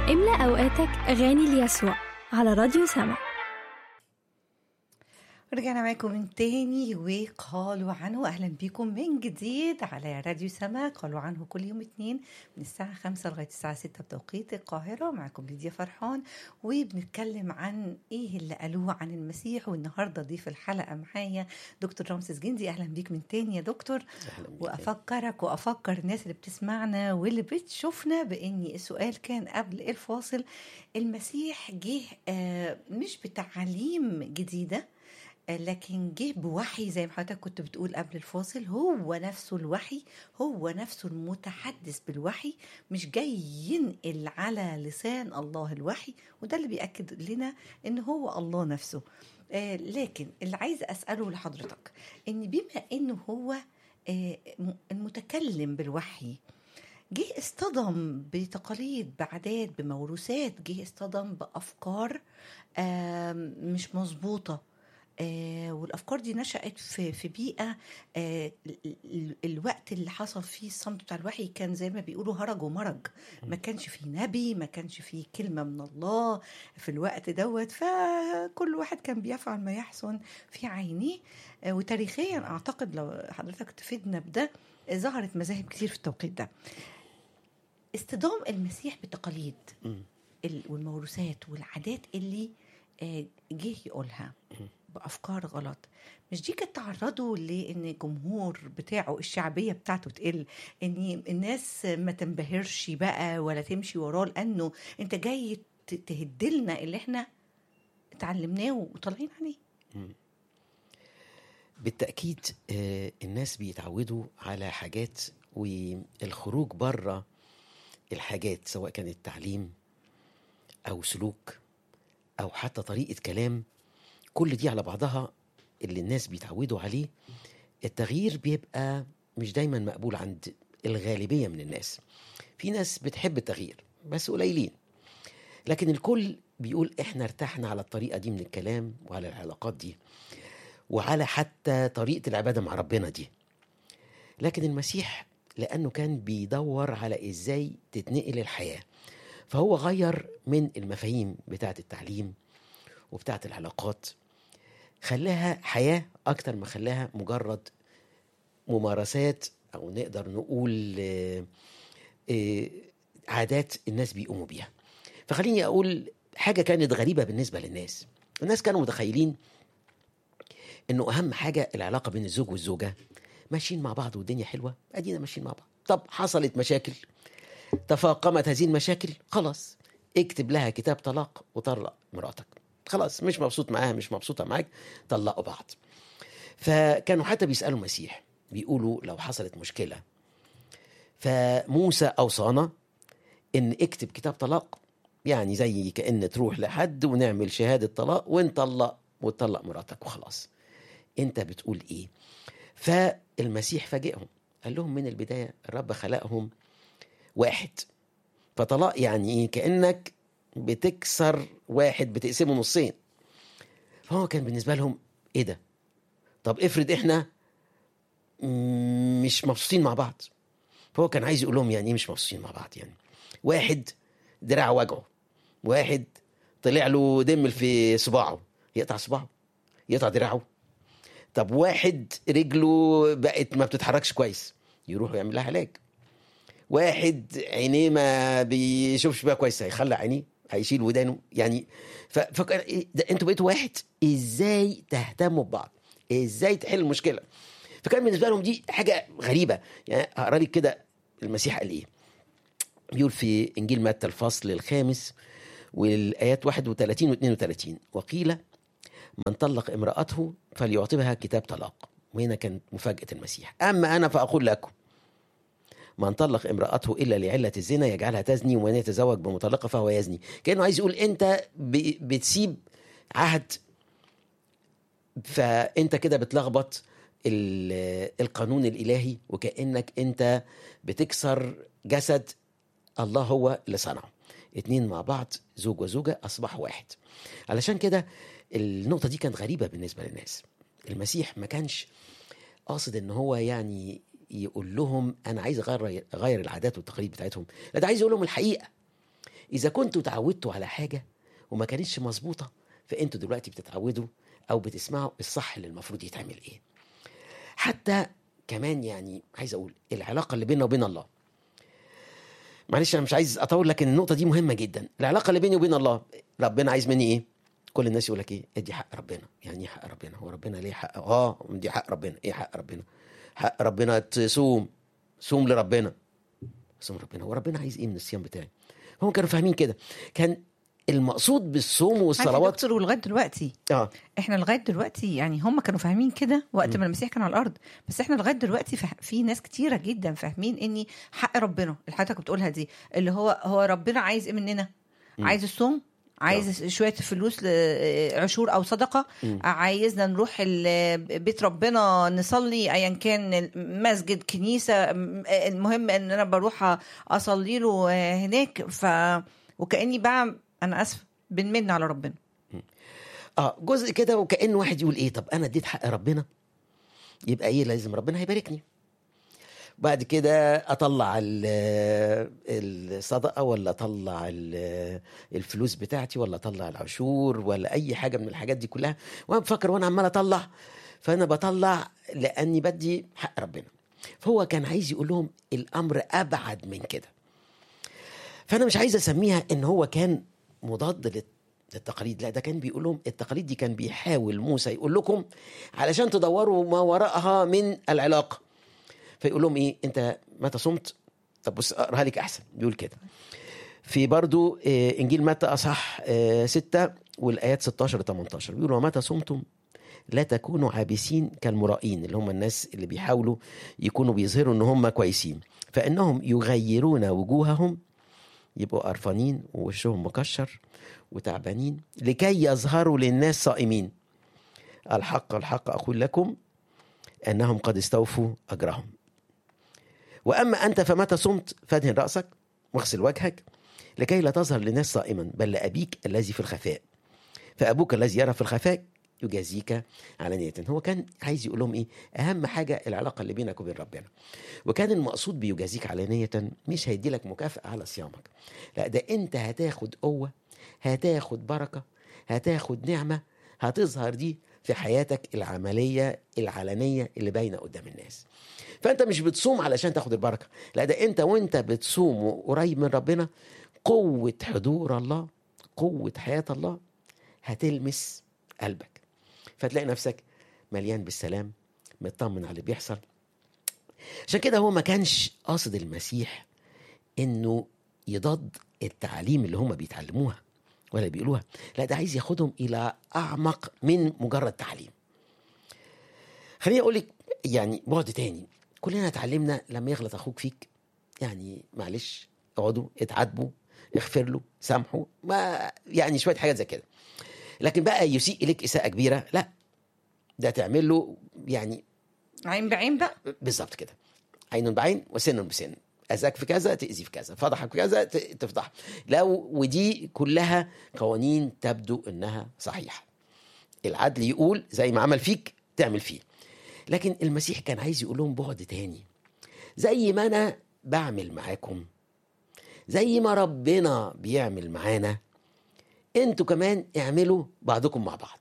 املأ أوقاتك أغاني ليسوع على راديو سما رجعنا معاكم من تاني وقالوا عنه اهلا بيكم من جديد على راديو سما قالوا عنه كل يوم اتنين من الساعة خمسة لغاية الساعة ستة بتوقيت القاهرة معاكم ليديا فرحان وبنتكلم عن ايه اللي قالوه عن المسيح والنهاردة ضيف الحلقة معايا دكتور رامسيس جندي اهلا بيك من تاني يا دكتور وافكرك وافكر الناس اللي بتسمعنا واللي بتشوفنا بان السؤال كان قبل الفاصل المسيح جه آه، مش بتعاليم جديده لكن جه بوحي زي ما حضرتك كنت بتقول قبل الفاصل هو نفسه الوحي هو نفسه المتحدث بالوحي مش جاي ينقل على لسان الله الوحي وده اللي بيأكد لنا ان هو الله نفسه آه لكن اللي عايز أسأله لحضرتك ان بما انه هو آه م- المتكلم بالوحي جه اصطدم بتقاليد بعادات بموروثات جه اصطدم بأفكار آم، مش مظبوطة آه والافكار دي نشات في في بيئه آه ال- ال- الوقت اللي حصل فيه الصمت بتاع الوحي كان زي ما بيقولوا هرج ومرج ما كانش فيه نبي ما كانش فيه كلمه من الله في الوقت دوت فكل واحد كان بيفعل ما يحسن في عينيه آه وتاريخيا اعتقد لو حضرتك تفيدنا بده آه، ظهرت مذاهب كتير في التوقيت ده اصطدام المسيح بالتقاليد ال- والموروثات والعادات اللي آه، جه يقولها بافكار غلط مش دي كانت تعرضوا لان الجمهور بتاعه الشعبيه بتاعته تقل ان الناس ما تنبهرش بقى ولا تمشي وراه لانه انت جاي ت- تهدلنا اللي احنا اتعلمناه وطالعين عليه بالتأكيد آه، الناس بيتعودوا على حاجات والخروج بره الحاجات سواء كانت تعليم أو سلوك أو حتى طريقة كلام كل دي على بعضها اللي الناس بيتعودوا عليه التغيير بيبقى مش دايما مقبول عند الغالبية من الناس في ناس بتحب التغيير بس قليلين لكن الكل بيقول احنا ارتحنا على الطريقة دي من الكلام وعلى العلاقات دي وعلى حتى طريقة العبادة مع ربنا دي لكن المسيح لأنه كان بيدور على إزاي تتنقل الحياة فهو غير من المفاهيم بتاعة التعليم وبتاعة العلاقات خلاها حياة أكتر ما خلاها مجرد ممارسات أو نقدر نقول آه، آه، عادات الناس بيقوموا بيها فخليني أقول حاجة كانت غريبة بالنسبة للناس الناس كانوا متخيلين انه اهم حاجه العلاقه بين الزوج والزوجه ماشيين مع بعض والدنيا حلوه ادينا ماشيين مع بعض طب حصلت مشاكل تفاقمت هذه المشاكل خلاص اكتب لها كتاب طلاق وطلق مراتك خلاص مش مبسوط معاها مش مبسوطه معاك طلقوا بعض فكانوا حتى بيسالوا المسيح بيقولوا لو حصلت مشكله فموسى اوصانا ان اكتب كتاب طلاق يعني زي كأن تروح لحد ونعمل شهادة طلاق ونطلق وتطلق مراتك وخلاص انت بتقول ايه فالمسيح فاجئهم قال لهم من البداية الرب خلقهم واحد فطلاق يعني ايه كأنك بتكسر واحد بتقسمه نصين فهو كان بالنسبة لهم ايه ده طب افرض احنا مش مبسوطين مع بعض فهو كان عايز يقول لهم يعني ايه مش مبسوطين مع بعض يعني واحد دراعه وجعه واحد طلع له دم في صباعه يقطع صباعه يقطع دراعه طب واحد رجله بقت ما بتتحركش كويس يروح يعمل لها علاج واحد عينيه ما بيشوفش بقى كويس هيخلع عينيه هيشيل ودانه يعني ف... فكان إيه ده انتوا بقيتوا واحد ازاي تهتموا ببعض ازاي تحل المشكله فكان بالنسبه لهم دي حاجه غريبه يعني هقرا لك كده المسيح قال ايه بيقول في انجيل متى الفصل الخامس والايات 31 و 32 وقيل من طلق امراته فليعطبها كتاب طلاق وهنا كانت مفاجاه المسيح اما انا فاقول لكم من طلق امرأته إلا لعلة الزنا يجعلها تزني ومن يتزوج بمطلقة فهو يزني كأنه عايز يقول أنت ب- بتسيب عهد فأنت كده بتلخبط ال- القانون الإلهي وكأنك أنت بتكسر جسد الله هو اللي صنعه اتنين مع بعض زوج وزوجة أصبحوا واحد علشان كده النقطة دي كانت غريبة بالنسبة للناس المسيح ما كانش قاصد ان هو يعني يقول لهم انا عايز اغير اغير العادات والتقاليد بتاعتهم لا ده عايز يقول لهم الحقيقه اذا كنتوا اتعودتوا على حاجه وما كانتش مظبوطه فانتوا دلوقتي بتتعودوا او بتسمعوا الصح اللي المفروض يتعمل ايه حتى كمان يعني عايز اقول العلاقه اللي بيننا وبين الله معلش انا مش عايز اطول لكن النقطه دي مهمه جدا العلاقه اللي بيني وبين الله ربنا عايز مني ايه كل الناس يقول لك ايه ادي حق ربنا يعني ايه حق ربنا هو ربنا ليه حق اه دي حق ربنا ايه حق ربنا حق ربنا تصوم صوم لربنا صوم ربنا هو ربنا عايز ايه من الصيام بتاعي هم كانوا فاهمين كده كان المقصود بالصوم عارف يا والصلوات دكتور ولغايه دلوقتي اه احنا لغايه دلوقتي يعني هم كانوا فاهمين كده وقت ما المسيح كان على الارض بس احنا لغايه دلوقتي فه... في ناس كتيره جدا فاهمين اني حق ربنا اللي حضرتك بتقولها دي اللي هو هو ربنا عايز ايه مننا مم. عايز الصوم عايز شويه فلوس ل- عشور او صدقه مم. عايزنا نروح ال- بيت ربنا نصلي ايا كان مسجد كنيسه م- المهم ان انا بروح اصلي له هناك ف وكاني بقى انا اسفه بنمن على ربنا اه جزء كده وكأن واحد يقول ايه طب انا اديت حق ربنا يبقى ايه لازم ربنا هيباركني بعد كده اطلع ال- الصدقه ولا اطلع ال- الفلوس بتاعتي ولا اطلع العشور ولا اي حاجه من الحاجات دي كلها وانا بفكر وانا عمال اطلع فانا بطلع لاني بدي حق ربنا فهو كان عايز يقول لهم الامر ابعد من كده فانا مش عايز اسميها ان هو كان مضاد لل- للتقاليد لا ده كان بيقول لهم التقاليد دي كان بيحاول موسى يقول لكم علشان تدوروا ما وراءها من العلاقه فيقول لهم ايه انت متى صمت طب بص اقراها لك احسن بيقول كده في برضو آه، انجيل متى اصح آه، ستة والايات 16 ل 18 بيقول ومتى صمتم لا تكونوا عابسين كالمرائين اللي هم الناس اللي بيحاولوا يكونوا بيظهروا ان هم كويسين فانهم يغيرون وجوههم يبقوا قرفانين ووشهم مكشر وتعبانين لكي يظهروا للناس صائمين الحق الحق اقول لكم انهم قد استوفوا اجرهم واما انت فمتى صمت فادهن راسك واغسل وجهك لكي لا تظهر للناس صائما بل لابيك الذي في الخفاء فابوك الذي يرى في الخفاء يجازيك علانية هو كان عايز يقول لهم ايه اهم حاجه العلاقه اللي بينك وبين ربنا وكان المقصود بيجازيك علانية مش هيدي لك مكافأة على صيامك لا ده انت هتاخد قوة هتاخد بركة هتاخد نعمة هتظهر دي في حياتك العملية العلنية اللي باينة قدام الناس فانت مش بتصوم علشان تاخد البركة لا ده انت وانت بتصوم قريب من ربنا قوة حضور الله قوة حياة الله هتلمس قلبك فتلاقي نفسك مليان بالسلام مطمن على اللي بيحصل عشان كده هو ما كانش قاصد المسيح انه يضاد التعاليم اللي هم بيتعلموها ولا بيقولوها لا ده عايز ياخدهم الى اعمق من مجرد تعليم خليني اقول لك يعني بعد تاني كلنا اتعلمنا لما يغلط اخوك فيك يعني معلش اقعدوا اتعاتبوا اغفر له سامحوا ما يعني شويه حاجات زي كده لكن بقى يسيء اليك اساءه كبيره لا ده تعمل له يعني عين بعين بقى بالظبط كده عين بعين وسن بسن اذاك في كذا تاذي في كذا فضحك في كذا ت- تفضح لو ودي كلها قوانين تبدو انها صحيحه العدل يقول زي ما عمل فيك تعمل فيه لكن المسيح كان عايز يقول لهم بعد تاني زي ما انا بعمل معاكم زي ما ربنا بيعمل معانا انتوا كمان اعملوا بعضكم مع بعض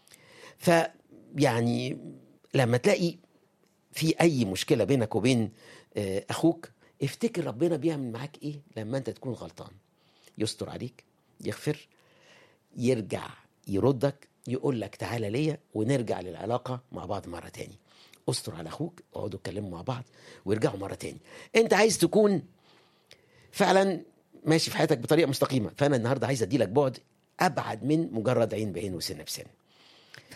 فيعني لما تلاقي في اي مشكله بينك وبين آه، اخوك افتكر ربنا بيعمل معاك ايه لما انت تكون غلطان يستر عليك يغفر يرجع يردك يقول لك تعالى ليا ونرجع للعلاقه مع بعض مره تاني استر على اخوك اقعدوا اتكلموا مع بعض وارجعوا مره تاني انت عايز تكون فعلا ماشي في حياتك بطريقه مستقيمه فانا النهارده عايز ادي لك بعد ابعد من مجرد عين بعين وسن بسن